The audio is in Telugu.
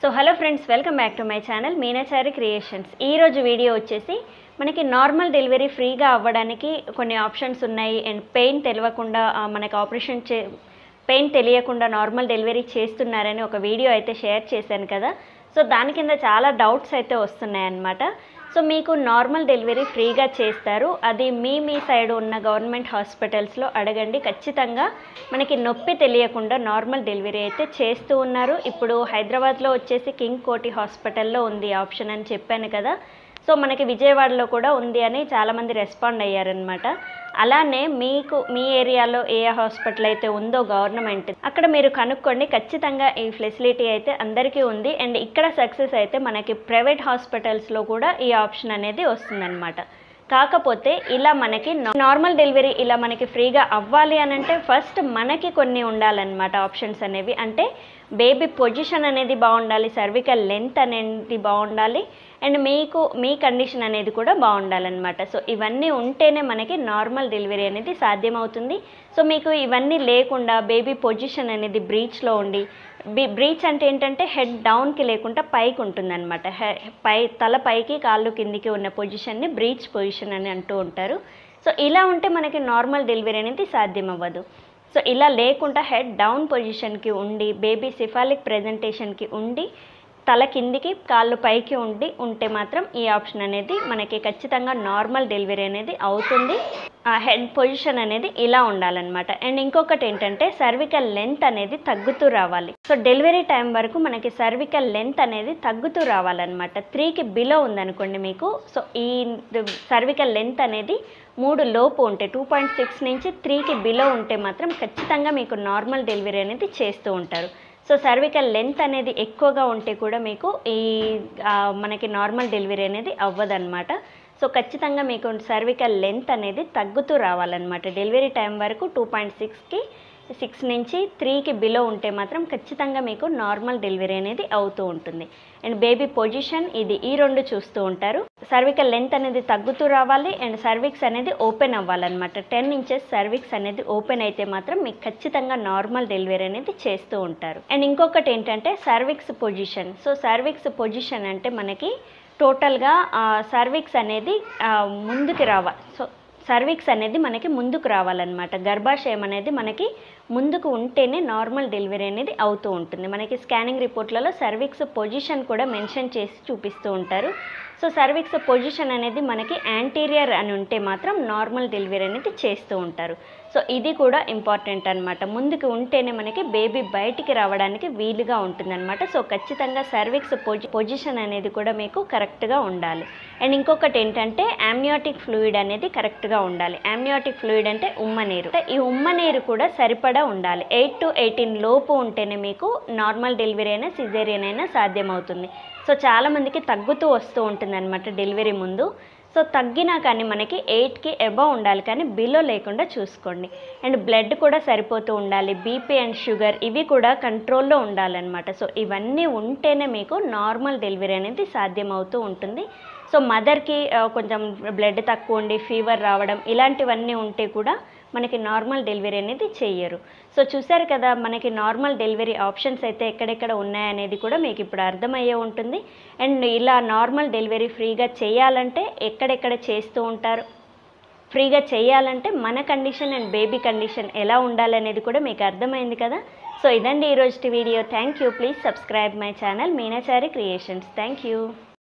so hello friends welcome back to my channel Meenachari creations ఈరోజు వీడియో వచ్చేసి మనకి నార్మల్ డెలివరీ ఫ్రీగా అవ్వడానికి కొన్ని ఆప్షన్స్ ఉన్నాయి అండ్ పెయిన్ తెలియకుండా ఆ, మనకి ఆపరేషన్ చే పెయిన్ తెలియకుండా నార్మల్ డెలివరీ చేస్తున్నారని ఒక వీడియో అయితే షేర్ చేశాను కదా సో దాని కింద చాలా డౌట్స్ అయితే వస్తున్నాయన్నమాట సో మీకు నార్మల్ డెలివరీ ఫ్రీగా చేస్తారు అది మీ మీ సైడ్ ఉన్న గవర్నమెంట్ హాస్పిటల్స్లో అడగండి ఖచ్చితంగా మనకి నొప్పి తెలియకుండా నార్మల్ డెలివరీ అయితే చేస్తూ ఉన్నారు ఇప్పుడు హైదరాబాద్లో వచ్చేసి కింగ్ కోటి హాస్పిటల్లో ఉంది ఈ ఆప్షన్ అని చెప్పాను కదా సో మనకి విజయవాడలో కూడా ఉంది అని చాలామంది రెస్పాండ్ అయ్యారనమాట అలానే మీకు మీ ఏరియాలో ఏ హాస్పిటల్ అయితే ఉందో గవర్నమెంట్ అక్కడ మీరు కనుక్కోండి ఖచ్చితంగా ఈ ఫెసిలిటీ అయితే అందరికీ ఉంది అండ్ ఇక్కడ సక్సెస్ అయితే మనకి ప్రైవేట్ హాస్పిటల్స్లో కూడా ఈ ఆప్షన్ అనేది వస్తుందన్నమాట కాకపోతే ఇలా మనకి నార్మల్ డెలివరీ ఇలా మనకి ఫ్రీగా అవ్వాలి అని అంటే ఫస్ట్ మనకి కొన్ని ఉండాలన్నమాట ఆప్షన్స్ అనేవి అంటే బేబీ పొజిషన్ అనేది బాగుండాలి సర్వికల్ లెంత్ అనేది బాగుండాలి అండ్ మీకు మీ కండిషన్ అనేది కూడా బాగుండాలన్నమాట సో ఇవన్నీ ఉంటేనే మనకి నార్మల్ డెలివరీ అనేది సాధ్యమవుతుంది సో మీకు ఇవన్నీ లేకుండా బేబీ పొజిషన్ అనేది బ్రీచ్లో ఉండి బి బ్రీచ్ అంటే ఏంటంటే హెడ్ డౌన్కి లేకుండా పైకి ఉంటుందన్నమాట హె పై తల పైకి కాళ్ళు కిందికి ఉన్న పొజిషన్ని బ్రీచ్ పొజిషన్ అని అంటూ ఉంటారు సో ఇలా ఉంటే మనకి నార్మల్ డెలివరీ అనేది సాధ్యం అవ్వదు సో ఇలా లేకుండా హెడ్ డౌన్ పొజిషన్కి ఉండి బేబీ సిఫాలిక్ ప్రజెంటేషన్కి ఉండి తల కిందికి కాళ్ళు పైకి ఉండి ఉంటే మాత్రం ఈ ఆప్షన్ అనేది మనకి ఖచ్చితంగా నార్మల్ డెలివరీ అనేది అవుతుంది ఆ హెడ్ పొజిషన్ అనేది ఇలా ఉండాలన్నమాట అండ్ ఇంకొకటి ఏంటంటే సర్వికల్ లెంత్ అనేది తగ్గుతూ రావాలి సో డెలివరీ టైం వరకు మనకి సర్వికల్ లెంత్ అనేది తగ్గుతూ రావాలన్నమాట త్రీకి బిలో ఉందనుకోండి మీకు సో ఈ సర్వికల్ లెంత్ అనేది మూడు లోపు ఉంటే టూ పాయింట్ సిక్స్ నుంచి త్రీకి బిలో ఉంటే మాత్రం ఖచ్చితంగా మీకు నార్మల్ డెలివరీ అనేది చేస్తూ ఉంటారు సో సర్వికల్ లెంత్ అనేది ఎక్కువగా ఉంటే కూడా మీకు ఈ ఆ, మనకి నార్మల్ డెలివరీ అనేది అవ్వదన్నమాట సో ఖచ్చితంగా మీకు సర్వికల్ లెంత్ అనేది తగ్గుతూ రావాలన్నమాట డెలివరీ టైం వరకు టూ పాయింట్ సిక్స్కి సిక్స్ నుంచి త్రీకి బిలో ఉంటే మాత్రం ఖచ్చితంగా మీకు నార్మల్ డెలివరీ అనేది అవుతూ ఉంటుంది అండ్ బేబీ పొజిషన్ ఇది ఈ రెండు చూస్తూ ఉంటారు సర్వికల్ లెంత్ అనేది తగ్గుతూ రావాలి అండ్ సర్విక్స్ అనేది ఓపెన్ అవ్వాలన్నమాట టెన్ ఇంచెస్ సర్విక్స్ అనేది ఓపెన్ అయితే మాత్రం మీకు ఖచ్చితంగా నార్మల్ డెలివరీ అనేది చేస్తూ ఉంటారు అండ్ ఇంకొకటి ఏంటంటే cervix position so cervix position అంటే మనకి టోటల్గా సర్విక్స్ అనేది ఆ, ముందుకు రావాలి సో సర్విక్స్ అనేది మనకి ముందుకు రావాలన్నమాట గర్భాశయం అనేది మనకి ముందుకు ఉంటేనే నార్మల్ డెలివరీ అనేది అవుతూ ఉంటుంది మనకి స్కానింగ్ రిపోర్ట్లలో సర్విక్స్ పొజిషన్ కూడా మెన్షన్ చేసి చూపిస్తూ ఉంటారు సో సర్విక్స్ పొజిషన్ అనేది మనకి యాంటీరియర్ అని ఉంటే మాత్రం నార్మల్ డెలివరీ అనేది చేస్తూ ఉంటారు సో ఇది కూడా ఇంపార్టెంట్ అనమాట ముందుకు ఉంటేనే మనకి బేబీ బయటికి రావడానికి వీలుగా ఉంటుందన్నమాట సో ఖచ్చితంగా సర్విక్స్ పొజి పొజిషన్ అనేది కూడా మీకు కరెక్ట్గా ఉండాలి అండ్ ఇంకొకటి ఏంటంటే ఆమ్నియాటిక్ ఫ్లూయిడ్ అనేది కరెక్ట్గా ఉండాలి ఆమ్నియాటిక్ ఫ్లూయిడ్ అంటే ఉమ్మనీరు అంటే ఈ ఉమ్మనీరు కూడా సరిపడా ఉండాలి ఎయిట్ టు ఎయిటీన్ లోపు ఉంటేనే మీకు నార్మల్ డెలివరీ అయినా సిజేరియన్ అయినా సాధ్యమవుతుంది సో చాలామందికి తగ్గుతూ వస్తూ ఉంటుంది అనమాట డెలివరీ ముందు సో తగ్గినా కానీ మనకి ఎయిట్కి ఎబవ్ ఉండాలి కానీ బిలో లేకుండా చూసుకోండి అండ్ బ్లడ్ కూడా సరిపోతూ ఉండాలి బీపీ అండ్ షుగర్ ఇవి కూడా కంట్రోల్లో ఉండాలన్నమాట సో ఇవన్నీ ఉంటేనే మీకు నార్మల్ డెలివరీ అనేది సాధ్యమవుతూ ఉంటుంది సో మదర్కి కొంచెం బ్లడ్ తక్కువ ఉండి ఫీవర్ రావడం ఇలాంటివన్నీ ఉంటే కూడా మనకి నార్మల్ డెలివరీ అనేది చెయ్యరు సో చూసారు కదా మనకి నార్మల్ డెలివరీ ఆప్షన్స్ అయితే ఎక్కడెక్కడ ఉన్నాయనేది కూడా మీకు ఇప్పుడు అర్థమయ్యే ఉంటుంది అండ్ ఇలా నార్మల్ డెలివరీ ఫ్రీగా చేయాలంటే ఎక్కడెక్కడ చేస్తూ ఉంటారు ఫ్రీగా చేయాలంటే మన కండిషన్ అండ్ బేబీ కండిషన్ ఎలా ఉండాలనేది కూడా మీకు అర్థమైంది కదా సో ఇదండి ఈరోజు video thank you please subscribe my channel Meenachari creations thank you